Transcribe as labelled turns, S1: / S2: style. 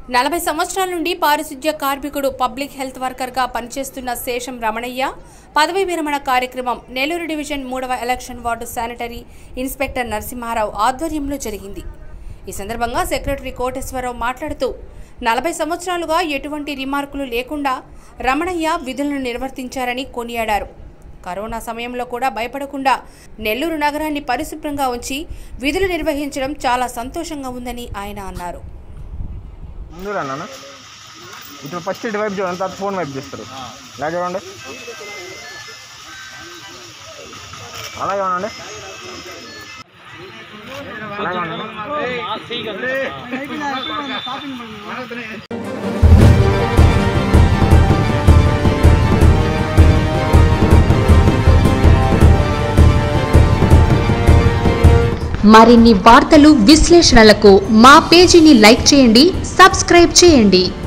S1: నలభై సంవత్సరాల నుండి పారిశుధ్య కార్మికుడు పబ్లిక్ హెల్త్ వర్కర్గా పనిచేస్తున్న శేషం రమణయ్య పదవీ విరమణ కార్యక్రమం నెల్లూరు డివిజన్ మూడవ election ward sanitary inspector Narasimharao ఆధ్వర్యంలో జరిగింది ఈ సందర్భంగా సెక్రటరీ కోటేశ్వరరావు మాట్లాడుతూ నలభై సంవత్సరాలుగా ఎటువంటి రిమార్కులు లేకుండా రమణయ్య విధులను నిర్వర్తించారని కొనియాడారు కరోనా సమయంలో కూడా భయపడకుండా నెల్లూరు నగరాన్ని పరిశుభ్రంగా ఉంచి విధులు నిర్వహించడం చాలా సంతోషంగా ఉందని ఆయన అన్నారు
S2: ముందు రా నాన్న ఇటు ఫస్ట్ ఇటు వైపు చూడండి తర్వాత ఫోన్ వైపు చూస్తారు ఇలా చూడండి అలా చూడండి అలా చూడండి
S3: మరిన్ని వార్తలు విశ్లేషణలకు మా పేజీని లైక్ చేయండి సబ్స్క్రైబ్ చేయండి